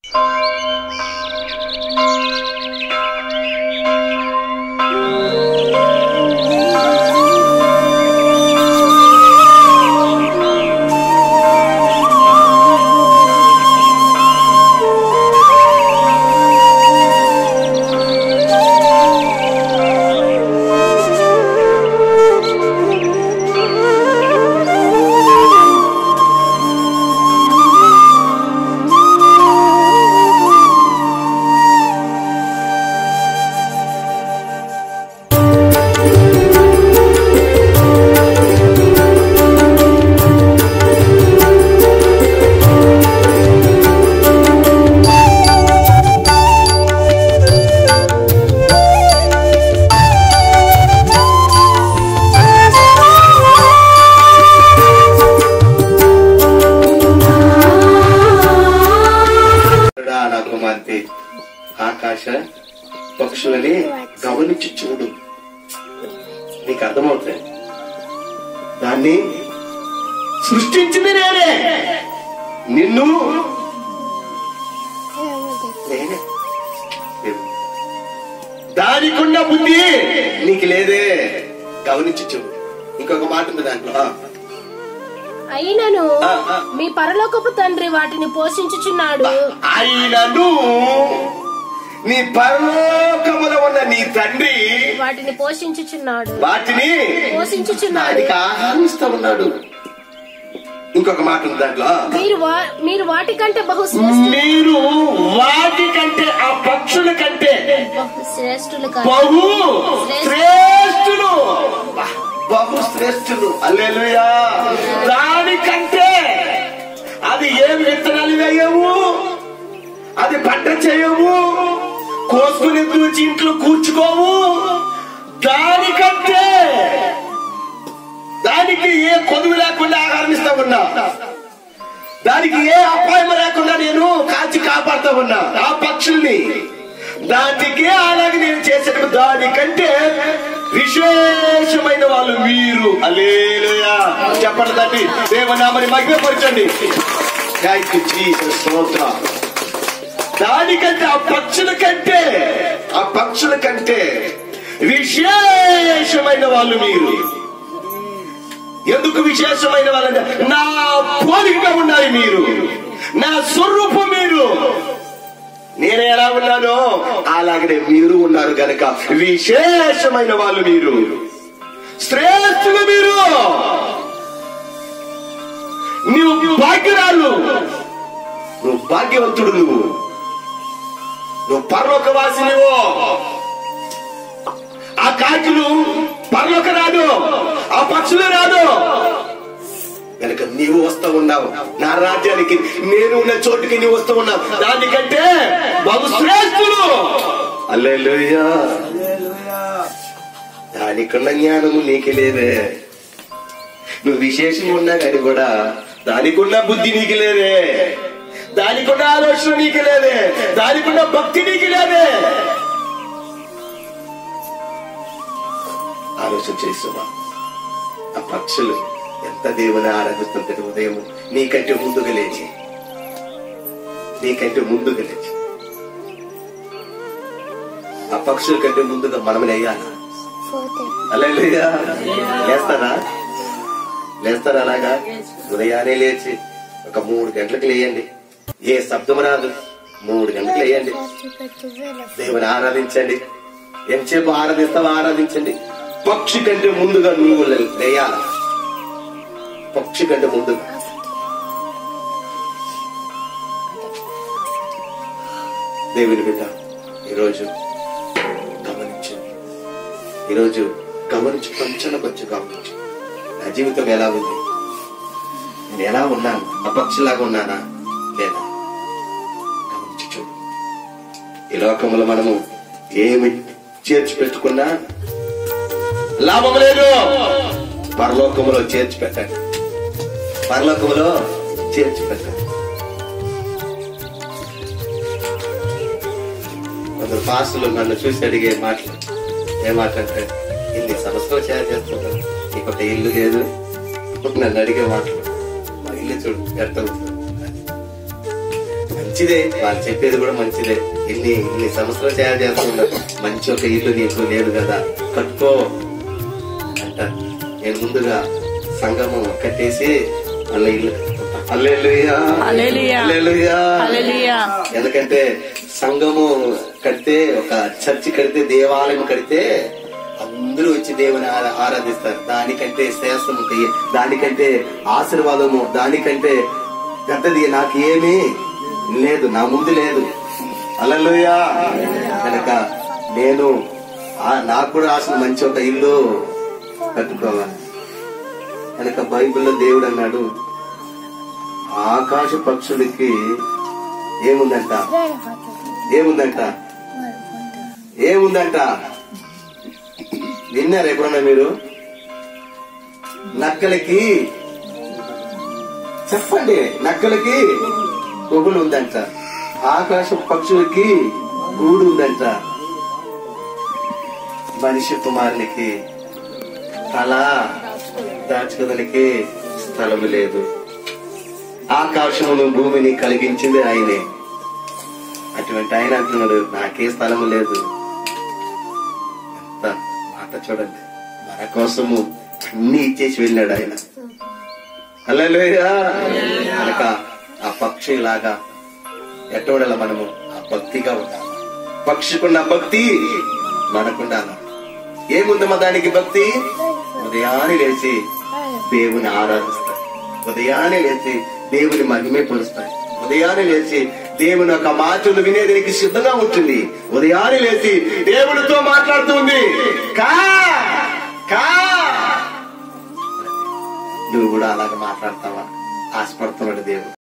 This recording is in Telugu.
రా నా కుమార్తె ఆకాశ పక్షులని గమనించి చూడు నీకు అర్థమవుతుంది దాన్ని సృష్టించింది నేనే నిన్ను నేనే దానికున్న బుద్ధి నీకు లేదే గమనించి చూడు ఇంకొక మాట ఉంది దాంట్లో ఆ, అయినను ఆ, ఆ. మీ పరలోకపు తండ్రి వాటిని పోషించుచున్నాడు ఆయనను నీ పరలోకములో ఉన్న నీ తండ్రి వాటిని పోషించుచున్నాడు వాటిని పోషించుచున్నాడు వాటికి ఆహారం ఇస్తా ఉన్నాడు ఇంకొక మాట ఉంది దాంట్లో మీరు వా- మీరు వాటికంటే బహు శ్రేష్ఠ మీరు వాటి కంటే ఆ పక్షుల కంటే బహు శ్రేష్ఠులు కాదు బహు శ్రేష్ఠులు బహు శ్రేష్ఠులు అల్లెలుయా దానికంటే అది ఏం విత్తనాలు వేయవు అది పంట చేయవు కోసుకుని దూచి ఇంట్లో కూర్చుకోవు దానికంటే దానికి ఏ కొదువు లేకుండా ఆహారం ఇస్తా ఉన్నా దానికి ఏ అపాయం లేకుండా నేను కాచి కాపాడుతా ఉన్నా ఆ పక్షుల్ని దానికి అలాగే నేను చేసిన దానికంటే విశేషమైన వాళ్ళు మీరు అలేలుయా చెప్పండి తండ్రి దేవనామని మహిమపరచండి థ్యాంక్ యూ జీసస్ స్తోత్రం దానికంటే ఆ పక్షుల కంటే ఆ పక్షుల కంటే విశేషమైన వాళ్ళు మీరు ఎందుకు విశేషమైన వాళ్ళంటే నా పోలికగా ఉన్నారు మీరు నా స్వరూపం మీరు నేను ఎలా ఉన్నానో అలాగనే మీరు ఉన్నారు గనక విశేషమైన వాళ్ళు మీరు శ్రేష్ఠులు మీరు నువ్వు భాగ్యరాలు నువ్వు భాగ్యవంతుడు నువ్వు నువ్వు పరలోకవాసి నువ్వు ఆ కాకులు పరలోక రాదు ఆ పక్షులు రాదు కనుక నీవు వస్తూ ఉన్నావు నా రాజ్యానికి నేను ఉన్న చోటుకి నీవు వస్తూ ఉన్నావు దానికంటే బహు శ్రేష్ఠులు అల్లెలుయ్యా దానికున్న జ్ఞానము నీకు లేదే నువ్వు విశేషంగా ఉన్నా కానీ కూడా దానికున్న బుద్ధి నీకు లేదే దానికున్న ఆలోచన నీకు లేదే దానికున్న భక్తి నీకు లేదే ఆలోచన చేస్తున్నా ఆ పక్షులు ఎంత దేవుని ఆరాధిస్తుంటే ఉదయం నీకంటే ముందుగా లేచి నీకంటే ముందుగా లేచి ఆ పక్షుల కంటే ముందుగా మనం లేయాలా అల్లెలుయ్యా లేస్తారా లేస్తారా అలాగా ఉదయాన్నే లేచి ఒక మూడు గంటలకు లేయండి ఏ శబ్దం రాదు మూడు గంటలకు లేయండి దేవుని ఆరాధించండి ఎంతసేపు ఆరాధిస్తావో ఆరాధించండి పక్షి కంటే ముందుగా నువ్వు లే- లేయాల పక్షి కంటే ముందుగా దేవుని బిడ్డ ఈరోజు గమనించు ఈరోజు గమనించి కొంచెం కొంచెం గమనించు నా జీవితం ఎలా ఉంది నేను ఎలా ఉన్నాను అపక్షిలాగా ఉన్నానా లేదా గమనించి చూడు ఈ లోకంలో మనము ఏమి చేర్చి పెట్టుకున్నా లాభం లేదు పరలోకములో చేర్చి పెట్టండి పరలోకములో చేర్చి పెట్టండి కొందరు పాస్టులు నన్ను చూసి అడిగే మాటలు ఏ మాట అంటే ఇన్ని సంవత్సరాలు షేర్ చేస్తున్నాను నీకు ఒక ఇల్లు లేదు నన్ను అడిగే మాటలు మా ఇల్లు చూడు ఎంత ఉందో. మంచి మంచిదే వాళ్ళు చెప్పేది కూడా మంచిదే ఇన్ని ఇన్ని సంవత్సరాలు సేవ చేస్తున్నారు మంచి ఒక ఇల్లు నీకు లేదు కదా కట్టుకో అంటారు నేను ముందుగా సంగమం కట్టేసి మళ్ళీ ఇల్లు కట్టుకుంటా. హల్లెలూయా. హల్లెలూయా. హల్లెలూయా. హల్లెలూయా. ఎందుకంటే సంఘము కడితే ఒక చర్చి కడితే దేవాలయం కడితే అందరూ వచ్చి దేవుని ఆరా- ఆరాధిస్తారు దానికంటే శ్రేష్టము కయ్య- దానికంటే ఆశీర్వాదము దానికంటే పెద్దది నాకు ఏమీ లేదు నా ముందు లేదు అలలుయా కనుక నేను ఆ- నాకు కూడా ఆశ మంచి ఒక ఇల్లు కట్టుకోవాలి కనుక బైబిల్లో దేవుడు అన్నాడు ఆకాశ పక్షులకి ఏముందంట ఏముందంట ఏముందంట విన్నారా ఎప్పుడన్నా మీరు నక్కలకి చెప్పండి నక్కలకి కొగులు ఉందంట ఆకాశ పక్షులకి గూడు ఉందంట మనిషి కుమారునికి తల దాచుకోదానికి స్థలము లేదు ఆకాశమును భూమిని కలిగించింది ఆయనే అటువంటి ఆయన అంటున్నాడు నాకే స్థలము లేదు ఎంత మాట చూడండి మన కోసము అన్ని ఇచ్చేసి వెళ్ళాడు ఆయన హల్లెలూయా కనుక ఆ పక్షి లాగా ఎట్టోడల మనము ఆ భక్తిగా ఉండాలి పక్షికున్న భక్తి మనకుండాలి ఏముందమ్మా దానికి భక్తి ఉదయాన్నే లేచి దేవుని ఆరాధిస్తాయి ఉదయాన్నే లేచి దేవుని మహిమే పొలుస్తాయి ఉదయాన్నే లేచి దేవుని యొక్క మాటలు వినేదానికి సిద్ధంగా ఉంటుంది ఉదయాన్నే లేచి దేవుడితో మాట్లాడుతుంది కా కా నువ్వు కూడా అలాగ మాట్లాడతావా ఆశపడుతున్నాడు దేవుడు